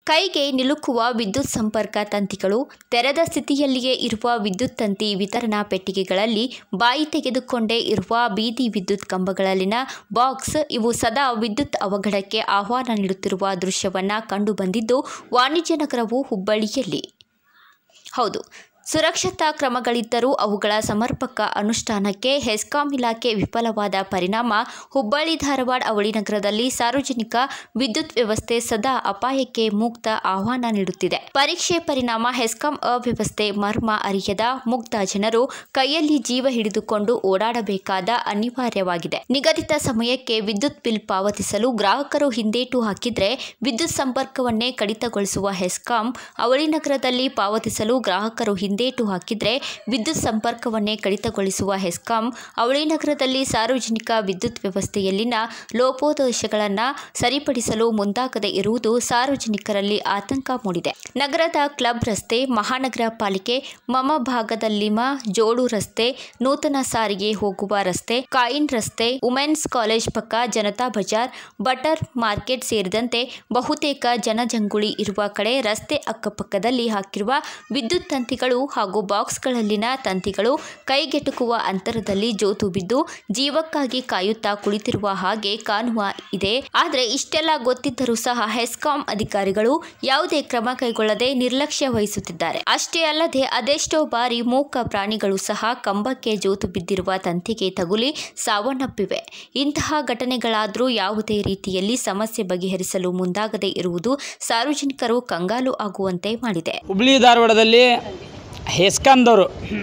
ಕೈಗೆ ನಿಲುಕುವ ವಿದ್ಯುತ್ ಸಂಪರ್ಕ ತಂತಿಗಳು ತೆರೆದ ಸ್ಥಿತಿಯಲ್ಲಿಯೇ ಇರುವ ವಿದ್ಯುತ್ ತಂತಿ ವಿತರಣಾ ಪೆಟ್ಟಿಗೆಗಳಲ್ಲಿ ಬಾಯಿ ತೆಗೆದುಕೊಂಡೇ ಇರುವ ಬೀದಿ ವಿದ್ಯುತ್ ಕಂಬಗಳಲ್ಲಿನ ಬಾಕ್ಸ್ ಇವು ಸದಾ ವಿದ್ಯುತ್ ಅವಘಡಕ್ಕೆ ಆಹ್ವಾನ ನೀಡುತ್ತಿರುವ ದೃಶ್ಯವನ್ನ ಕಂಡುಬಂದಿದ್ದು ವಾಣಿಜ್ಯ ನಗರವು ಹುಬ್ಬಳ್ಳಿಯಲ್ಲಿ ಹೌದು ಸುರಕ್ಷತಾ ಕ್ರಮಗಳಿದ್ದರೂ ಅವುಗಳ ಸಮರ್ಪಕ ಅನುಷ್ಠಾನಕ್ಕೆ ಹೆಸ್ಕಾಂ ಇಲಾಖೆ ವಿಫಲವಾದ ಪರಿಣಾಮ ಹುಬ್ಬಳ್ಳಿ ಧಾರವಾಡ ಅವಳಿ ನಗರದಲ್ಲಿ ಸಾರ್ವಜನಿಕ ವಿದ್ಯುತ್ ವ್ಯವಸ್ಥೆ ಸದಾ ಅಪಾಯಕ್ಕೆ ಮುಕ್ತ ಆಹ್ವಾನ ನೀಡುತ್ತಿದೆ ಪರೀಕ್ಷೆ ಪರಿಣಾಮ ಹೆಸ್ಕಾಂ ಅವ್ಯವಸ್ಥೆ ಮರ್ಮ ಅರಿಯದ ಮುಗ್ಧ ಜನರು ಕೈಯಲ್ಲಿ ಜೀವ ಹಿಡಿದುಕೊಂಡು ಓಡಾಡಬೇಕಾದ ಅನಿವಾರ್ಯವಾಗಿದೆ ನಿಗದಿತ ಸಮಯಕ್ಕೆ ವಿದ್ಯುತ್ ಬಿಲ್ ಪಾವತಿಸಲು ಗ್ರಾಹಕರು ಹಿಂದೇಟು ಹಾಕಿದ್ರೆ ವಿದ್ಯುತ್ ಸಂಪರ್ಕವನ್ನೇ ಕಡಿತಗೊಳಿಸುವ ಹೆಸ್ಕಾಂ ಅವಳಿ ನಗರದಲ್ಲಿ ಪಾವತಿಸಲು ಗ್ರಾಹಕರು ಹಿಂದೇಟು ಹಾಕಿದ್ರೆ ವಿದ್ಯುತ್ ಸಂಪರ್ಕವನ್ನೇ ಕಡಿತಗೊಳಿಸುವ ಹೆಸ್ಕಾಂ ಅವಳಿ ನಗರದಲ್ಲಿ ಸಾರ್ವಜನಿಕ ವಿದ್ಯುತ್ ವ್ಯವಸ್ಥೆಯಲ್ಲಿನ ಲೋಪದೋಷಗಳನ್ನು ಸರಿಪಡಿಸಲು ಮುಂದಾಗದೇ ಇರುವುದು ಸಾರ್ವಜನಿಕರಲ್ಲಿ ಆತಂಕ ಮೂಡಿದೆ ನಗರದ ಕ್ಲಬ್ ರಸ್ತೆ ಮಹಾನಗರ ಪಾಲಿಕೆ ಮಮ ಭಾಗದಲ್ಲಿಮ ಜೋಡು ರಸ್ತೆ ನೂತನ ಸಾರಿಗೆ ಹೋಗುವ ರಸ್ತೆ ಕಾಯಿನ್ ರಸ್ತೆ ವುಮೆನ್ಸ್ ಕಾಲೇಜ್ ಪಕ್ಕ ಜನತಾ ಬಜಾರ್ ಬಟರ್ ಮಾರ್ಕೆಟ್ ಸೇರಿದಂತೆ ಬಹುತೇಕ ಜನಜಂಗುಳಿ ಇರುವ ಕಡೆ ರಸ್ತೆ ಅಕ್ಕಪಕ್ಕದಲ್ಲಿ ಹಾಕಿರುವ ವಿದ್ಯುತ್ ತಂತಿಗಳು ಹಾಗೂ ಬಾಕ್ಸ್ಗಳಲ್ಲಿನ ತಂತಿಗಳು ಕೈಗೆಟುಕುವ ಅಂತರದಲ್ಲಿ ಜೋತು ಬಿದ್ದು ಜೀವಕ್ಕಾಗಿ ಕಾಯುತ್ತಾ ಕುಳಿತಿರುವ ಹಾಗೆ ಕಾಣುವ ಇದೆ ಆದರೆ ಇಷ್ಟೆಲ್ಲ ಗೊತ್ತಿದ್ದರೂ ಸಹ ಹೆಸ್ಕಾಂ ಅಧಿಕಾರಿಗಳು ಯಾವುದೇ ಕ್ರಮ ಕೈಗೊಳ್ಳದೆ ನಿರ್ಲಕ್ಷ್ಯ ವಹಿಸುತ್ತಿದ್ದಾರೆ ಅಷ್ಟೇ ಅಲ್ಲದೆ ಅದೆಷ್ಟೋ ಬಾರಿ ಮೂಕ ಪ್ರಾಣಿಗಳು ಸಹ ಕಂಬಕ್ಕೆ ಜೋತು ಬಿದ್ದಿರುವ ತಂತಿಗೆ ತಗುಲಿ ಸಾವನ್ನಪ್ಪಿವೆ ಇಂತಹ ಘಟನೆಗಳಾದರೂ ಯಾವುದೇ ರೀತಿಯಲ್ಲಿ ಸಮಸ್ಯೆ ಬಗೆಹರಿಸಲು ಮುಂದಾಗದೇ ಇರುವುದು ಸಾರ್ವಜನಿಕರು ಕಂಗಾಲು ಆಗುವಂತೆ ಮಾಡಿದೆ ಹುಬ್ಳಿ ಧಾರವಾಡದಲ್ಲಿ ಹೆಸ್ಕಾಮ್ದವರು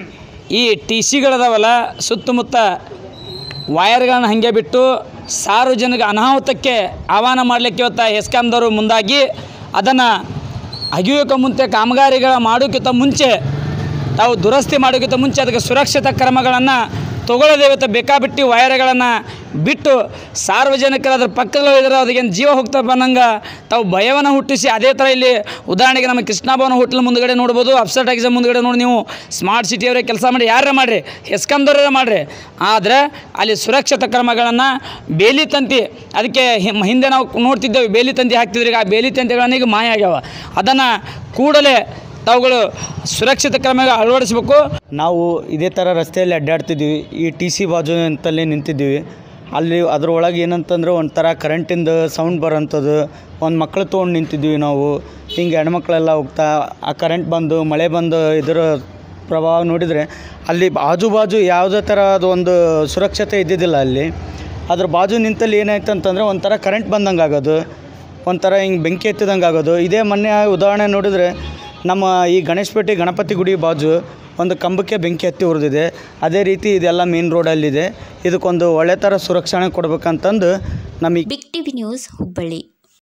ಈ ಟಿ ಸಿಗಳದಾವಲ್ಲ ಸುತ್ತಮುತ್ತ ವಯರ್ಗಳನ್ನ ಹಾಗೆ ಬಿಟ್ಟು ಸಾರ್ವಜನಿಕ ಅನಾಹುತಕ್ಕೆ ಆಹ್ವಾನ ಮಾಡಲಿಕ್ಕೆ ಇವತ್ತು ಹೆಸ್ಕಾಮ್ದವರು ಮುಂದಾಗಿ ಅದನ್ನು ಅಗಿಯೋಕೆ ಮುಂಚೆ ಕಾಮಗಾರಿಗಳ ಮಾಡೋಕ್ಕಿಂತ ಮುಂಚೆ ತಾವು ದುರಸ್ತಿ ಮಾಡೋಕ್ಕಿಂತ ಮುಂಚೆ ಅದಕ್ಕೆ ಸುರಕ್ಷತಾ ಕ್ರಮಗಳನ್ನು ತಗೊಳ್ಳೋದೇ ಇವತ್ತು ಬೇಕಾಬಿಟ್ಟು ವಯರ್ಗಳನ್ನು ಬಿಟ್ಟು ಸಾರ್ವಜನಿಕರು ಅದ್ರ ಪಕ್ಕದಲ್ಲಿ ಇದ್ರೆ ಅದಕ್ಕೆ ಜೀವ ಹೋಗ್ತಾ ಬಂದಂಗೆ ತಾವು ಭಯವನ್ನು ಹುಟ್ಟಿಸಿ ಅದೇ ಥರ ಇಲ್ಲಿ ಉದಾಹರಣೆಗೆ ನಮ್ಮ ಕೃಷ್ಣಭವನ ಹೋಟ್ಲ್ ಮುಂದ್ಗಡೆ ನೋಡ್ಬೋದು ಅಪ್ಸೆಟ್ ಎಕ್ಸಾಮ್ ಮುಂದ್ಗಡೆ ನೋಡಿ ನೀವು ಸ್ಮಾರ್ಟ್ ಸಿಟಿಯವರೇ ಕೆಲಸ ಮಾಡಿ ಯಾರೇ ಮಾಡಿರಿ ಹೆಸ್ಕಾಮ್ದವ್ರೇ ಮಾಡಿರಿ ಆದರೆ ಅಲ್ಲಿ ಸುರಕ್ಷತಾ ಕ್ರಮಗಳನ್ನು ಬೇಲಿ ತಂತಿ ಅದಕ್ಕೆ ಹಿಂ- ಹಿಂದೆ ನಾವು ನೋಡ್ತಿದ್ದೇವೆ ಬೇಲಿ ತಂತಿ ಹಾಕ್ತಿದ್ರಿ ಈಗ ಆ ಬೇಲಿ ತಂತಿಗಳನ್ನ ಈಗ ಮಾಯ ಆಗ್ಯಾವ ಅದನ್ನು ಕೂಡಲೇ ತಾವುಗಳು ಸುರಕ್ಷಿತ ಕ್ರಮ ಅಳವಡಿಸಬೇಕು ನಾವು ಇದೇ ಥರ ರಸ್ತೆಯಲ್ಲಿ ಅಡ್ಡಾಡ್ತಿದ್ವಿ ಈ ಟಿ ಸಿ ಬಾಜು ಅಂತಲ್ಲೇ ನಿಂತಿದ್ದೀವಿ ಅಲ್ಲಿ ಅದ್ರೊಳಗೆ ಏನಂತಂದ್ರೆ ಒಂಥರ ಕರೆಂಟಿಂದ ಸೌಂಡ್ ಬರೋಂಥದ್ದು ಒಂದು ಮಕ್ಳು ತೊಗೊಂಡು ನಿಂತಿದ್ವಿ ನಾವು ಹಿಂಗೆ ಹೆಣ್ಮಕ್ಳೆಲ್ಲ ಹೋಗ್ತಾ ಆ ಕರೆಂಟ್ ಬಂದು ಮಳೆ ಬಂದು ಇದರ ಪ್ರಭಾವ ನೋಡಿದರೆ ಅಲ್ಲಿ ಆಜು ಬಾಜು ಯಾವುದೇ ಥರದ ಒಂದು ಸುರಕ್ಷತೆ ಇದ್ದಿದ್ದಿಲ್ಲ ಅಲ್ಲಿ ಅದ್ರ ಬಾಜು ನಿಂತಲ್ಲಿ ಏನಾಯ್ತು ಅಂತಂದರೆ ಒಂಥರ ಕರೆಂಟ್ ಬಂದಂಗೆ ಆಗೋದು ಒಂಥರ ಹಿಂಗೆ ಬೆಂಕಿ ಎತ್ತಿದಂಗೆ ಆಗೋದು ಇದೇ ಮೊನ್ನೆ ಉದಾಹರಣೆ ನೋಡಿದರೆ ನಮ್ಮ ಈ ಗಣೇಶಪೇಟೆ ಗಣಪತಿ ಗುಡಿ ಬಾಜು ಒಂದು ಕಂಬಕ್ಕೆ ಬೆಂಕಿ ಹತ್ತಿ ಉರಿದಿದೆ ಅದೇ ರೀತಿ ಇದೆಲ್ಲ ಮೇನ್ ರೋಡಲ್ಲಿದೆ ಇದಕ್ಕೊಂದು ಒಳ್ಳೆ ಥರ ಸುರಕ್ಷಣೆ ಕೊಡ್ಬೇಕಂತಂದು ನಮಗೆ ಬಿಗ್ ಟಿವಿ ನ್ಯೂಸ್ ಹುಬ್ಬಳ್ಳಿ